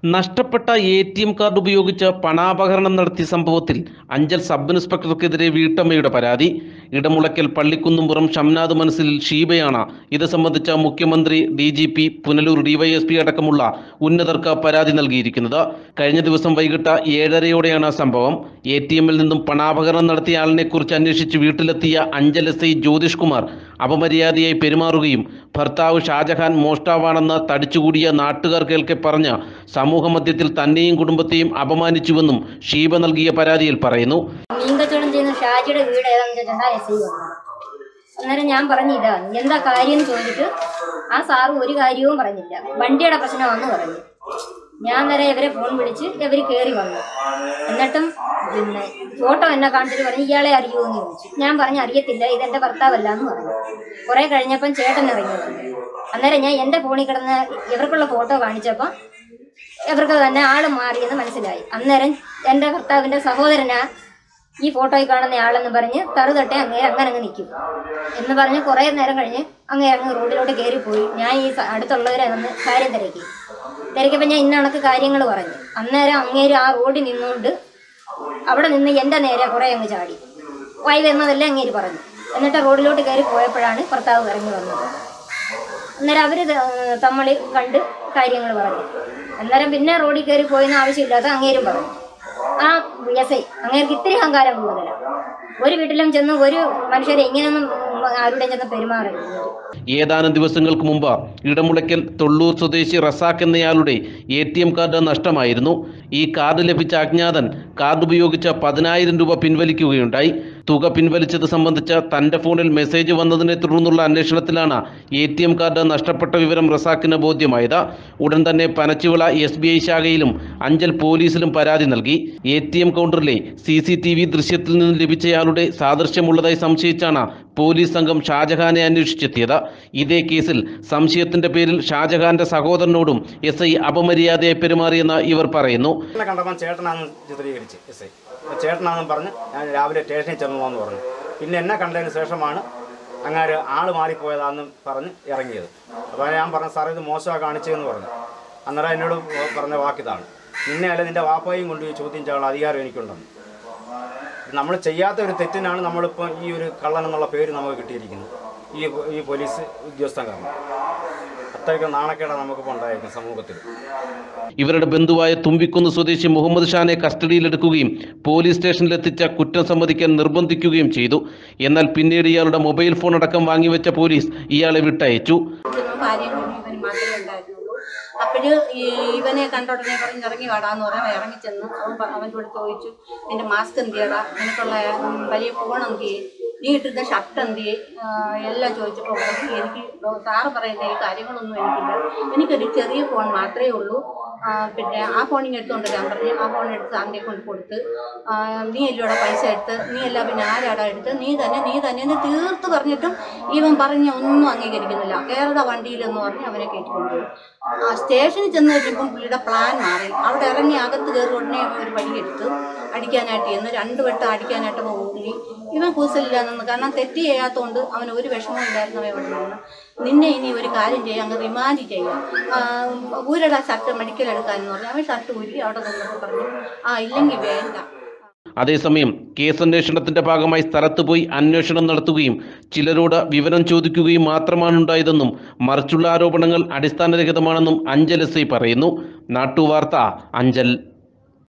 നഷ്ടപ്പെട്ട A T M card ഉപയോഗിച്ച് പണാപഹരണം നടത്തിയ സംഭവത്തിൽ അഞ്ചൽ സബ് ഇൻസ്പെക്ടർക്കെതിരെ വീട്ടമ്മയുടെ പരാതി ഇടമുളയ്ക്കൽ പള്ളിക്കുന്നുംപുറം ഷംനാദ് മനസ്സിൽ ഷീബയാണ് ഇത് സംബന്ധിച്ച മുഖ്യമന്ത്രി D G P Punalur DYSP അടക്കമുള്ള ഉന്നതർക്ക് പരാതി നൽകിയിരിക്കുന്നത് കഴിഞ്ഞ ദിവസം വൈകിട്ട് ഏഴരയോടെയാണ് സംഭവം എ ടി എമ്മിൽ നിന്നും പണാപഹരണം നടത്തിയ ആളിനെക്കുറിച്ച് അന്വേഷിച്ച് വീട്ടിലെത്തിയ അഞ്ചൽ എസ് ഐ ജ്യോതിഷ് കുമാർ അപമര്യാദയായി പെരുമാറുകയും ഭർത്താവ് ഷാജഹാൻ മോഷ്ടാവാണെന്ന് തടിച്ചുകൂടിയ നാട്ടുകാർ കേൾക്കെ പറഞ്ഞ് സമൂഹമധ്യത്തിൽ തന്നെയും കുടുംബത്തെയും അപമാനിച്ചുവെന്നും ഷീബ നൽകിയ പരാതിയിൽ പറയുന്നു മീൻ കച്ചവടം ചെയ്യുന്ന ഷാജിയുടെ വീട് ഏതാണെന്ന് ചോദിച്ചാൽ എസ് ഐ വന്നു അന്നേരം ഞാൻ പറഞ്ഞു ഇതാ എന്താ കാര്യം എന്ന് ചോദിച്ചിട്ട് ആ സാറ് ഒരു കാര്യവും പറഞ്ഞില്ല വണ്ടിയുടെ പ്രശ്നമാണെന്ന് പറഞ്ഞു ഞാൻ നേരെ ഇവരെ ഫോൺ വിളിച്ച് ഇവർ കയറി വന്നു എന്നിട്ടും പിന്നെ ഫോട്ടോ എന്നെ കാണിച്ചിട്ട് പറഞ്ഞു ഇയാളെ അറിയുമോ എന്ന് ചോദിച്ചു ഞാൻ പറഞ്ഞു അറിയത്തില്ല ഇതെന്റെ ഭർത്താവല്ല എന്ന് പറഞ്ഞു കുറെ കഴിഞ്ഞപ്പം ചേട്ടൻ ഇറങ്ങി വന്നു അന്നേരം ഞാൻ എന്റെ ഫോണിൽ കിടന്ന് ഇവർക്കുള്ള ഫോട്ടോ കാണിച്ചപ്പോൾ ഇവർക്ക് തന്നെ ആള് മാറിയെന്ന് മനസ്സിലായി അന്നേരം എൻ്റെ ഭർത്താവിൻ്റെ സഹോദരനാ ഈ ഫോട്ടോയിൽ കാണുന്ന ആളെന്ന് പറഞ്ഞ് തറുതട്ടെ അങ്ങേ അങ്ങനെ അങ്ങ് നിൽക്കും എന്ന് പറഞ്ഞ് കുറേ നേരം കഴിഞ്ഞ് അങ്ങേ അങ്ങ് റോഡിലോട്ട് കയറി പോയി ഞാൻ ഈ സ- അടുത്തുള്ളവരെ വന്ന് കാര്യം തിരക്കി തിരക്കിയപ്പോൾ ഞാൻ ഇന്ന കണക്ക് കാര്യങ്ങൾ പറഞ്ഞു അന്നേരം അങ്ങേര് ആ റോഡിൽ നിന്നുകൊണ്ട് അവിടെ നിന്ന് എൻ്റെ നേരെ കുറേ അങ്ങ് ചാടി വായി വരുന്നതെല്ലാം അങ്ങേര് പറഞ്ഞു എന്നിട്ട് റോഡിലോട്ട് കയറി പോയപ്പോഴാണ് ഭർത്താവ് ഇറങ്ങി വന്നത് അന്നേരം അവര് തമ്മളി കണ്ട് കാര്യങ്ങൾ പറഞ്ഞു അന്നേരം പിന്നെ റോഡിൽ കയറി പോയെന്ന് ആവശ്യമില്ലാത്ത അങ്ങേരും പറഞ്ഞു ആ എസ് ഐ അങ്ങേർക്ക് ഇത്തിരി അഹങ്കാരം കൂടുതലാണ് ഒരു വീട്ടിലും ചെന്ന് ഒരു മനുഷ്യരെ ഇങ്ങനെയൊന്നും ആരുടെയും ചെന്ന് പെരുമാറരുത് ഏതാനും ദിവസങ്ങൾക്ക് മുമ്പ് ഇടമുളയ്ക്കൽ തൊള്ളൂർ സ്വദേശി റസാഖ് എന്നയാളുടെ എ ടി എം കാർഡ് നഷ്ടമായിരുന്നു ഈ കാർഡ് ലഭിച്ച അജ്ഞാതൻ കാർഡ് ഉപയോഗിച്ച് പതിനായിരം രൂപ പിൻവലിക്കുകയുണ്ടായി തുക പിൻവലിച്ചത് സംബന്ധിച്ച് തന്റെ ഫോണിൽ മെസ്സേജ് വന്നതിനെ തുടർന്നുള്ള അന്വേഷണത്തിലാണ് എ ടി എം കാർഡ് നഷ്ടപ്പെട്ട വിവരം റസാഖിന് ബോധ്യമായത് ഉടൻ തന്നെ പനച്ചുവിള എസ് ബി ഐ ശാഖയിലും അഞ്ചൽ പോലീസിലും പരാതി നൽകി എ ടി എം കൗണ്ടറിലെ സി സി ടി വി ദൃശ്യത്തിൽ നിന്ന് ലഭിച്ചയാളുടെ സാദൃശ്യമുള്ളതായി സംശയിച്ചാണ് പോലീസ് സംഘം ഷാജഹാനെ അന്വേഷിച്ചെത്തിയത് ഇതേ കേസിൽ സംശയത്തിന്റെ പേരിൽ ഷാജഹാന്റെ സഹോദരനോടും എസ് ഐ അപമര്യാദയെ പെരുമാറിയെന്ന് ഇവർ പറയുന്നു എന്നെ കണ്ടപ്പോൾ ചേട്ടനാണെന്ന് ചിത്രീകരിച്ച് എസ് ഐ അപ്പോൾ ചേട്ടനാണെന്ന് പറഞ്ഞ് ഞാൻ രാവിലെ സ്റ്റേഷനിൽ ചെന്നോന്ന് പറഞ്ഞു പിന്നെ എന്നെ കണ്ടതിന് ശേഷമാണ് അങ്ങാര് ആള് മാറിപ്പോയതാണെന്ന് പറഞ്ഞ് ഇറങ്ങിയത് അപ്പോൾ ഞാൻ പറഞ്ഞു സാറേ ഇത് മോശമാണ് കാണിച്ചതെന്ന് പറഞ്ഞു അന്നേരം എന്നോട് പറഞ്ഞ വാക്കിതാണ് നിന്നെ അല്ല നിന്റെ വാപ്പയും കൊണ്ട് ഈ ചോദ്യം ചെയ്യാനുള്ള അധികാരം എനിക്കുണ്ടെന്ന് നമ്മൾ ചെയ്യാത്ത ഒരു തെറ്റിനാണ് നമ്മളിപ്പോൾ ഈ ഒരു കള്ളൻ എന്നുള്ള പേര് നമുക്ക് കിട്ടിയിരിക്കുന്നത് ഈ ഈ പോലീസ് ഉദ്യോഗസ്ഥൻ കാരണം അത്രയ്ക്ക് നാണക്കേടാണ് നമുക്കിപ്പോൾ ഉണ്ടായിരിക്കുന്നത് സമൂഹത്തിൽ ഇവരുടെ ബന്ധുവായ തുമ്പിക്കുന്ന് സ്വദേശി മുഹമ്മദ് ഷാനെ കസ്റ്റഡിയിലെടുക്കുകയും പോലീസ് സ്റ്റേഷനിലെത്തിച്ച കുറ്റം സമ്മതിക്കാൻ നിർബന്ധിക്കുകയും ചെയ്തു എന്നാൽ പിന്നീട് ഇയാളുടെ മൊബൈൽ ഫോൺ അടക്കം വാങ്ങിവെച്ച പോലീസ് ഇയാളെ വിട്ടയച്ചു ഇതൊന്നും ഭാര്യയും കുഞ്ഞും ഇവന് മാത്രമേ ഉണ്ടായിരുന്നുള്ളൂ അപ്പോഴ് ഈ ഇവനെ കണ്ട ഉടനെ പറഞ്ഞ് ഇറങ്ങി വാടാന്ന് പറയാൻ അവൻ ഇറങ്ങി ചെന്ന് അവൻ പ- അവൻ്റെ കൂടെ ചോദിച്ചു നിന്റെ മാസ്ക് എന്ത് ചെയ്യടാ നിനക്കുള്ള ഉം, വലിയ ഫോൺ എന്ത് ചെയ്യും നീ ഇട്ടിരുന്ന ഷർട്ട് എന്ത് ചെയ്യും എല്ലാം ചോദിച്ചപ്പോൾ പറഞ്ഞു എനിക്ക് സാറ് പറയുന്ന ഈ കാര്യങ്ങളൊന്നും എനിക്കില്ല എനിക്കൊരു ചെറിയ ഫോൺ മാത്രമേ ഉള്ളൂ ആ, പിന്നെ ആ ഫോണിങ് എടുത്തുകൊണ്ട് ഞാൻ പറഞ്ഞു ആ ഫോൺ എടുത്ത് സാറിനെ കൊണ്ട് കൊടുത്ത് ആ, നീ അല്ലയോടെ പൈസ എടുത്ത് നീ അല്ല പിന്നെ ആരാടാ എടുത്ത് നീ തന്നെ നീ തന്നെ എന്ന് തീർത്ത് പറഞ്ഞിട്ടും ഇവൻ പറഞ്ഞ ഒന്നും അംഗീകരിക്കുന്നില്ല കേരള വണ്ടിയിലെന്ന് പറഞ്ഞ് അവനെ കയറ്റിക്കൊണ്ടുപോയി ആ സ്റ്റേഷനിൽ ചെന്ന് കഴിയുമ്പം പുള്ളിയുടെ പ്ലാൻ മാറി അവിടെ ഇറങ്ങി അകത്ത് കയറി ഉടനെ ഒരു വഴിയെടുത്ത് അടിക്കാനായിട്ട് എന്ന് രണ്ട് വട്ടം അടിക്കാനായിട്ട് പോയി ഇവൻ കൂസലില്ല നിന്ന് കാരണം തെറ്റ് ചെയ്യാത്തതുകൊണ്ട് അവന് ഒരു വിഷമവും ഇല്ലായിരുന്നു അവൻ ഇവിടെ നിന്ന് നിന്നെ ഇനി ഒരു കാര്യം ചെയ്യാം അങ്ങ് റിമാൻഡ് ചെയ്യാം ഊരടാ ഷർട്ട് മെഡിക്കൽ എടുക്കാനെന്ന് പറഞ്ഞു അവൻ ഷർട്ട് ഊരി അവിടെ നിന്നപ്പോൾ പറഞ്ഞു ആ ഇല്ലെങ്കിൽ വേണ്ട അതേസമയം കേസന്വേഷണത്തിന്റെ ഭാഗമായി സ്ഥലത്ത് പോയി അന്വേഷണം നടത്തുകയും ചിലരോട് വിവരം ചോദിക്കുകയും മാത്രമാണ് ഉണ്ടായതെന്നും മറിച്ചുള്ള ആരോപണങ്ങൾ അടിസ്ഥാനരഹിതമാണെന്നും അഞ്ചൽ എസ് ഐ പറയുന്നു നാട്ടുവാർത്ത അഞ്ചൽ